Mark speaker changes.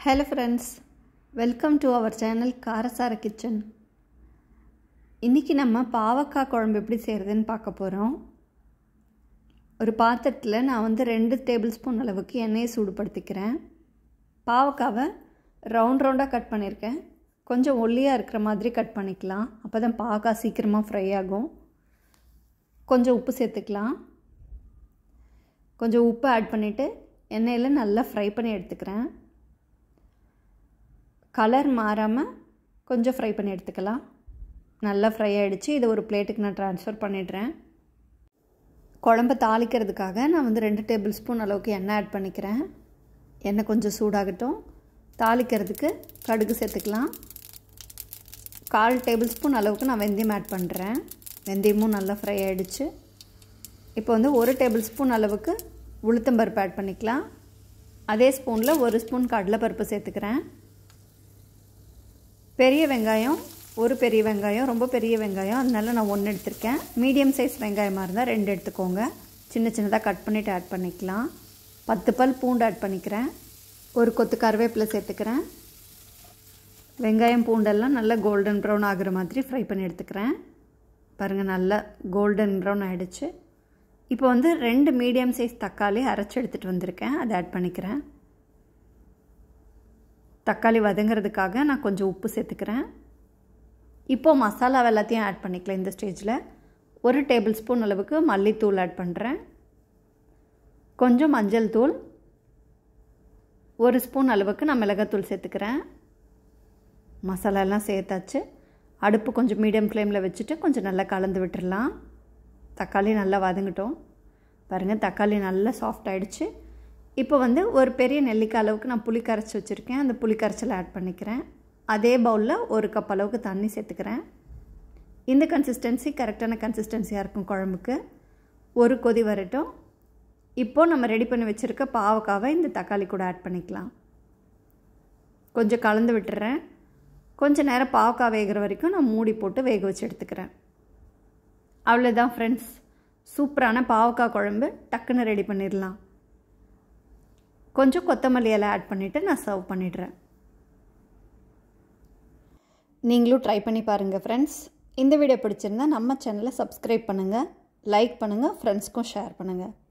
Speaker 1: hello friends welcome to our channel காரசார kitchen இன்றைக்கி நம்ம பாவக்காய் குழம்பு எப்படி செய்கிறதுன்னு பார்க்க போகிறோம் ஒரு பாத்திரத்தில் நான் வந்து ரெண்டு டேபிள் ஸ்பூன் அளவுக்கு எண்ணெயை சூடுபடுத்திக்கிறேன் பாவக்காவை ரவுண்ட் ரவுண்டாக கட் பண்ணியிருக்கேன் கொஞ்சம் ஒல்லியாக இருக்கிற மாதிரி கட் பண்ணிக்கலாம் அப்போ தான் பாவக்காய் சீக்கிரமாக ஃப்ரை ஆகும் கொஞ்சம் உப்பு சேர்த்துக்கலாம் கொஞ்சம் உப்பு ஆட் பண்ணிவிட்டு எண்ணெயில் நல்லா ஃப்ரை பண்ணி எடுத்துக்கிறேன் கலர் மாறாமல் கொஞ்சம் ஃப்ரை பண்ணி எடுத்துக்கலாம் நல்லா ஃப்ரை ஆகிடுச்சு இதை ஒரு பிளேட்டுக்கு நான் ட்ரான்ஸ்ஃபர் பண்ணிடுறேன் குழம்ப தாளிக்கிறதுக்காக நான் வந்து ரெண்டு டேபிள் ஸ்பூன் அளவுக்கு எண்ணெய் ஆட் பண்ணிக்கிறேன் எண்ணெய் கொஞ்சம் சூடாகட்டும் தாளிக்கிறதுக்கு கடுகு சேர்த்துக்கலாம் கால் டேபிள் ஸ்பூன் அளவுக்கு நான் வெந்தயம் ஆட் பண்ணுறேன் வெந்தயமும் நல்லா ஃப்ரை ஆகிடுச்சு இப்போ வந்து ஒரு டேபிள் ஸ்பூன் அளவுக்கு உளுத்தம்பருப்பு ஆட் பண்ணிக்கலாம் அதே ஸ்பூனில் ஒரு ஸ்பூன் கடலைப்பருப்பு சேர்த்துக்கிறேன் பெரிய வெங்காயம் ஒரு பெரிய வெங்காயம் ரொம்ப பெரிய வெங்காயம் அதனால நான் ஒன்று எடுத்திருக்கேன் மீடியம் சைஸ் வெங்காயமாக இருந்தால் ரெண்டு எடுத்துக்கோங்க சின்ன சின்னதாக கட் பண்ணிவிட்டு ஆட் பண்ணிக்கலாம் பத்து பல் பூண்டு ஆட் பண்ணிக்கிறேன் ஒரு கொத்து கருவேப்பிலை சேர்த்துக்கிறேன் வெங்காயம் பூண்டெல்லாம் நல்லா கோல்டன் ப்ரௌன் ஆகிற மாதிரி ஃப்ரை பண்ணி எடுத்துக்கிறேன் பாருங்கள் நல்லா கோல்டன் ப்ரௌன் ஆகிடுச்சு இப்போ வந்து ரெண்டு மீடியம் சைஸ் தக்காளி அரைச்சி எடுத்துகிட்டு வந்திருக்கேன் அதை ஆட் பண்ணிக்கிறேன் தக்காளி வதங்கிறதுக்காக நான் கொஞ்சம் உப்பு சேர்த்துக்கிறேன் இப்போது மசாலா எல்லாத்தையும் ஆட் பண்ணிக்கலாம் இந்த ஸ்டேஜில் ஒரு டேபிள் ஸ்பூன் அளவுக்கு மல்லித்தூள் ஆட் பண்ணுறேன் கொஞ்சம் மஞ்சள் தூள் ஒரு ஸ்பூன் அளவுக்கு நான் மிளகாத்தூள் சேர்த்துக்கிறேன் மசாலாலாம் சேர்த்தாச்சு அடுப்பு கொஞ்சம் மீடியம் ஃப்ளேமில் வச்சுட்டு கொஞ்சம் நல்லா கலந்து விட்டுடலாம் தக்காளி நல்லா வதங்கட்டும் பாருங்கள் தக்காளி நல்லா சாஃப்ட் ஆகிடுச்சு இப்போ வந்து ஒரு பெரிய நெல்லிக்காய் அளவுக்கு நான் புளி கரைச்சி வச்சுருக்கேன் அந்த புளி கரைச்சலை ஆட் பண்ணிக்கிறேன் அதே பவுலில் ஒரு கப் அளவுக்கு தண்ணி சேர்த்துக்கிறேன் இந்த கன்சிஸ்டன்சி கரெக்டான கன்சிஸ்டன்சியாக இருக்கும் குழம்புக்கு ஒரு கொதி வரட்டும் இப்போது நம்ம ரெடி பண்ணி வச்சுருக்க பாவக்காவை இந்த தக்காளி கூட ஆட் பண்ணிக்கலாம் கொஞ்சம் கலந்து விட்டுறேன் கொஞ்சம் நேரம் பாவக்காய் வேகிற வரைக்கும் நான் மூடி போட்டு வேக வச்சு எடுத்துக்கிறேன் அவ்வளோதான் ஃப்ரெண்ட்ஸ் சூப்பரான பாவக்காய் குழம்பு டக்குன்னு ரெடி பண்ணிடலாம் கொஞ்சம் கொத்தமல்லி இலை ஆட் பண்ணிவிட்டு நான் சர்வ் பண்ணிடுறேன் நீங்களும் ட்ரை பண்ணி பாருங்கள் ஃப்ரெண்ட்ஸ் இந்த வீடியோ பிடிச்சிருந்தா நம்ம சேனலை சப்ஸ்கிரைப் பண்ணுங்கள் லைக் பண்ணுங்கள் ஃப்ரெண்ட்ஸ்க்கும் ஷேர் பண்ணுங்கள்